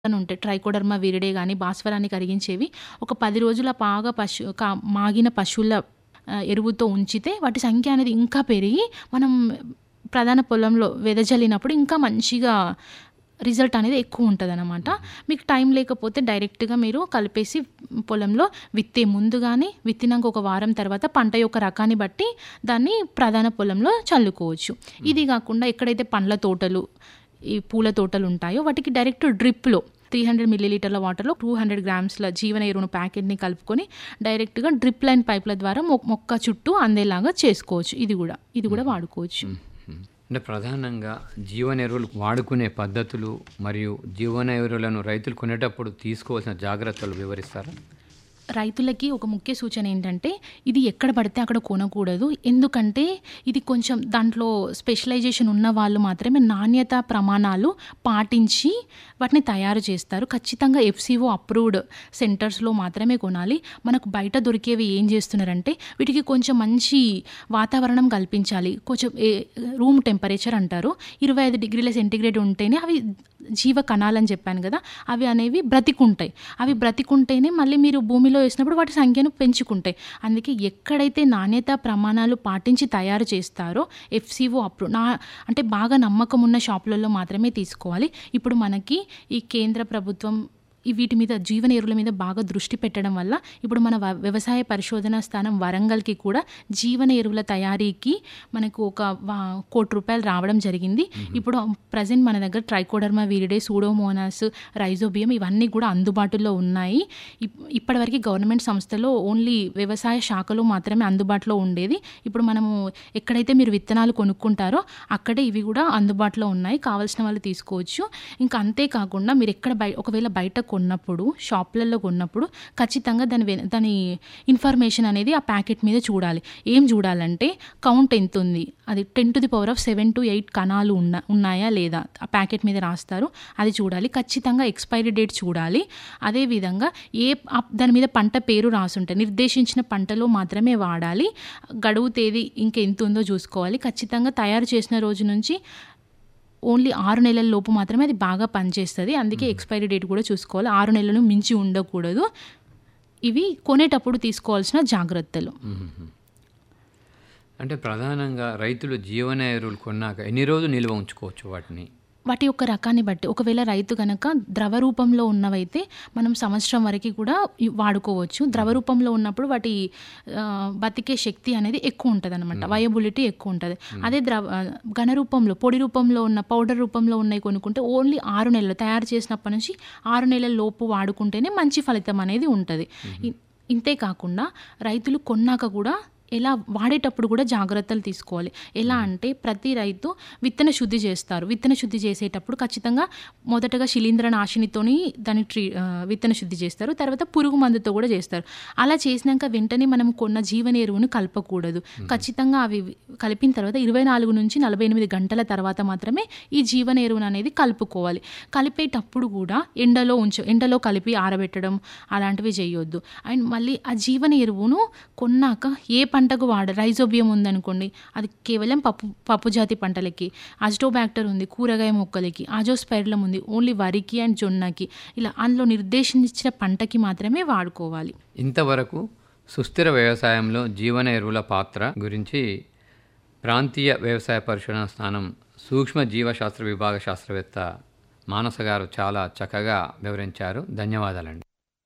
అని ఉంటాయి trichoderma viride కానీ భాస్వరాన్ని కరిగించేవి ఒక పది రోజుల బాగా పశు కా- మాగిన పశువుల ఆ, ఎరువుతో ఉంచితే వాటి సంఖ్య అనేది ఇంకా పెరిగి మనం ప్రధాన పొలంలో వెదజల్లినప్పుడు ఇంకా మంచిగా రిజల్ట్ అనేది ఎక్కువ ఉంటుంది అనమాట మీకు టైం లేకపోతే డైరెక్ట్గా మీరు కలిపేసి పొలంలో విత్తే ముందు కానీ విత్తినాక ఒక వారం తర్వాత పంట యొక్క రకాన్ని బట్టి దాన్ని ప్రధాన పొలంలో చల్లుకోవచ్చు ఇది కాకుండా ఎక్కడైతే పండ్ల తోటలు ఈ పూల తోటలు ఉంటాయో వాటికి డైరెక్ట్ డ్రిప్లో త్రీ హండ్రెడ్ మిల్లీలీటర్ల వాటర్లో టూ హండ్రెడ్ గ్రామ్స్ల జీవన ఎరువును ప్యాకెట్ని కలుపుకొని డైరెక్ట్గా డ్రిప్ లైన్ పైప్ల ద్వారా మొ- మొక్క చుట్టూ అందేలాగా చేసుకోవచ్చు ఇది కూడా ఇది కూడా వాడుకోవచ్చు అంటే ప్రధానంగా జీవన ఎరువులు వాడుకునే పద్ధతులు మరియు జీవన ఎరువులను రైతులు కొనేటప్పుడు తీసుకోవాల్సిన జాగ్రత్తలు వివరిస్తారా రైతులకి ఒక ముఖ్య సూచన ఏంటంటే ఇది ఎక్కడ పడితే అక్కడ కొనకూడదు ఎందుకంటే ఇది కొంచెం దాంట్లో స్పెషలైజేషన్ ఉన్న వాళ్ళు మాత్రమే నాణ్యత ప్రమాణాలు పాటించి వాటిని తయారు చేస్తారు ఖచ్చితంగా ఎఫ్సిఓ అప్రూవ్డ్ సెంటర్స్లో మాత్రమే కొనాలి మనకు బయట దొరికేవి ఏం చేస్తున్నారంటే వీటికి కొంచెం మంచి వాతావరణం కల్పించాలి కొంచెం ఏ- రూమ్ టెంపరేచర్ అంటారు ఇరవై ఐదు డిగ్రీల సెంటిగ్రేడ్ ఉంటేనే అవి జీవ కణాలని చెప్పాను కదా అవి అనేవి బ్రతికుంటాయి అవి బ్రతికుంటేనే మళ్ళీ మీరు భూమిలో వేసినప్పుడు వాటి సంఖ్యను పెంచుకుంటాయి అందుకే ఎక్కడైతే నాణ్యత ప్రమాణాలు పాటించి తయారు చేస్తారో ఎఫ్సిఓ అప్రూవ్ నా అంటే బాగా నమ్మకం ఉన్న షాపులలో మాత్రమే తీసుకోవాలి ఇప్పుడు మనకి ఈ కేంద్ర ప్రభుత్వం ఈ వీటి మీద జీవన ఎరువుల మీద బాగా దృష్టి పెట్టడం వల్ల ఇప్పుడు మన వ- వ్యవసాయ పరిశోధన స్థానం వరంగల్కి కూడా జీవన ఎరువుల తయారీకి మనకు ఒక వా- కోటి రూపాయలు రావడం జరిగింది ఇప్పుడు ప్రజెంట్ మన దగ్గర ట్రైకోడర్మా వీరిడే సూడోమోనాస్ రైజోబియం ఇవన్నీ కూడా అందుబాటులో ఉన్నాయి ఇప్- ఇప్పటివరకు గవర్నమెంట్ సంస్థలో ఓన్లీ వ్యవసాయ శాఖలో మాత్రమే అందుబాటులో ఉండేది ఇప్పుడు మనము ఎక్కడైతే మీరు విత్తనాలు కొనుక్కుంటారో అక్కడే ఇవి కూడా అందుబాటులో ఉన్నాయి కావాల్సిన వాళ్ళు తీసుకోవచ్చు ఇంకా అంతేకాకుండా మీరు ఎక్కడ బయ ఒకవేళ బయట కొన్నప్పుడు షాపులలో కొన్నప్పుడు ఖచ్చితంగా దాని వెన- దాని ఇన్ఫర్మేషన్ అనేది ఆ ప్యాకెట్ మీద చూడాలి ఏం చూడాలంటే కౌంట్ ఎంత ఉంది అది ten to the power of seven to eight కణాలు ఉన్న ఉన్నాయా లేదా ఆ ప్యాకెట్ మీద రాస్తారు అది చూడాలి ఖచ్చితంగా ఎక్స్పైరీ డేట్ చూడాలి అదేవిధంగా ఏ ఆ- దాని మీద పంట పేరు రాసుంటే నిర్దేశించిన పంటలో మాత్రమే వాడాలి గడువు తేదీ ఇంకెంత ఉందో చూసుకోవాలి ఖచ్చితంగా తయారు చేసిన రోజు నుంచి ఓన్లీ ఆరు నెలల లోపు మాత్రమే అది బాగా పనిచేస్తుంది అందుకే ఎక్స్పైరీ డేట్ కూడా చూసుకోవాలి ఆరు నెలలను మించి ఉండకూడదు ఇవి కొనేటప్పుడు తీసుకోవాల్సిన జాగ్రత్తలు అంటే ప్రధానంగా రైతులు జీవన ఎరువులు కొన్నాక ఎన్ని రోజులు నిల్వ ఉంచుకోవచ్చు వాటిని వాటి యొక్క రకాన్ని బట్టి ఒకవేళ రైతు కనుక ద్రవ రూపంలో ఉన్నవైతే మనం సంవత్సరం వరకు కూడా ఇ- వాడుకోవచ్చు ద్రవ రూపంలో ఉన్నప్పుడు వాటి ఆ, బతికే శక్తి అనేది ఎక్కువ ఉంటుంది అనమాట వయబిలిటీ ఎక్కువ ఉంటుంది అదే ద్రవ ఆ, ఘన రూపంలో పొడి రూపంలో ఉన్న పౌడర్ రూపంలో ఉన్నాయి కొనుక్కుంటే ఓన్లీ ఆరు నెలలు తయారు చేసినప్పటి నుంచి ఆరు నెలల లోపు వాడుకుంటేనే మంచి ఫలితం అనేది ఉంటుంది ఇ- ఇంతే కాకుండా రైతులు కొన్నాక కూడా ఎలా వాడేటప్పుడు కూడా జాగ్రత్తలు తీసుకోవాలి ఎలా అంటే ప్రతి రైతు విత్తన శుద్ధి చేస్తారు విత్తన శుద్ధి చేసేటప్పుడు ఖచ్చితంగా మొదటగా శిలీంద్ర నాశినితోని దాన్ని ట్రీ ఆ, విత్తన శుద్ధి చేస్తారు తర్వాత పురుగు మందుతో కూడా చేస్తారు అలా చేసినాక వెంటనే మనం కొన్న జీవన ఎరువును కలపకూడదు ఖచ్చితంగా అవి కలిపిన తర్వాత ఇరవై నాలుగు నుంచి నలభై ఎనిమిది గంటల తర్వాత మాత్రమే ఈ జీవన ఎరువును అనేది కలుపుకోవాలి కలిపేటప్పుడు కూడా ఎండలో ఉంచ ఎండలో కలిపి ఆరబెట్టడం అలాంటివి చేయొద్దు అండ్ మళ్ళీ ఆ జీవన ఎరువును కొన్నాక ఏ పంటకు వాడ రైజోబియం ఉందనుకోండి అది కేవలం పప్పు పప్పు జాతి పంటలకి అజిటోబ్యాక్టర్ ఉంది కూరగాయ మొక్కలకి ఆజోస్పైర్లం ఉంది ఓన్లీ వరికి అండ్ జొన్నకి ఇలా అందులో నిర్దేశించిన పంటకి మాత్రమే వాడుకోవాలి ఇంతవరకు సుస్థిర వ్యవసాయంలో జీవన ఎరువుల పాత్ర గురించి ప్రాంతీయ వ్యవసాయ పరిశోధన స్థానం సూక్ష్మ జీవశాస్త్ర విభాగ శాస్త్రవేత్త మానస గారు చాలా చక్కగా వివరించారు ధన్యవాదాలండి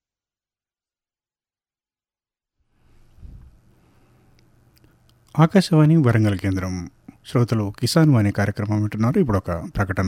ఆకాశవాణి వరంగల్ కేంద్రం శ్రోతలు కిసాన్ వాణి కార్యక్రమం వింటున్నారు ఇప్పుడు ఒక ప్రకటన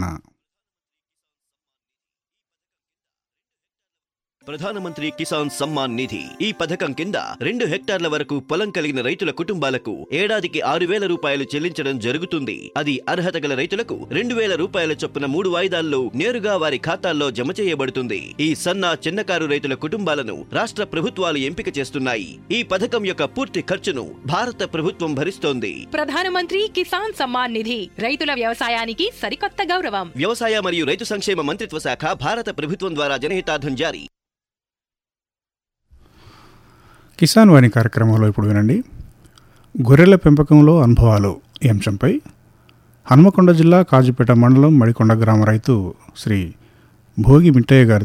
ప్రధానమంత్రి కిసాన్ సమ్మాన్ నిధి ఈ పథకం కింద రెండు హెక్టార్ల వరకు పొలం కలిగిన రైతుల కుటుంబాలకు ఏడాదికి ఆరు వేల రూపాయలు చెల్లించడం జరుగుతుంది అది అర్హత గల రైతులకు రెండు వేల రూపాయల చొప్పున మూడు వాయిదాల్లో నేరుగా వారి ఖాతాల్లో జమ చేయబడుతుంది ఈ సన్న చిన్నకారు రైతుల కుటుంబాలను రాష్ట్ర ప్రభుత్వాలు ఎంపిక చేస్తున్నాయి ఈ పథకం యొక్క పూర్తి ఖర్చును భారత ప్రభుత్వం భరిస్తోంది ప్రధానమంత్రి కిసాన్ సమ్మాన్ నిధి రైతుల వ్యవసాయానికి సరికొత్త గౌరవం వ్యవసాయ మరియు రైతు సంక్షేమ మంత్రిత్వ శాఖ భారత ప్రభుత్వం ద్వారా జనహితార్థం జారీ కిసాన్ వాణి కార్యక్రమంలో ఇప్పుడు వినండి గొర్రెల పెంపకంలో అనుభవాలు ఈ అంశంపై హనుమకొండ జిల్లా కాజుపేట మండలం మడికొండ గ్రామ రైతు శ్రీ భోగి మిట్టయ్య గారితో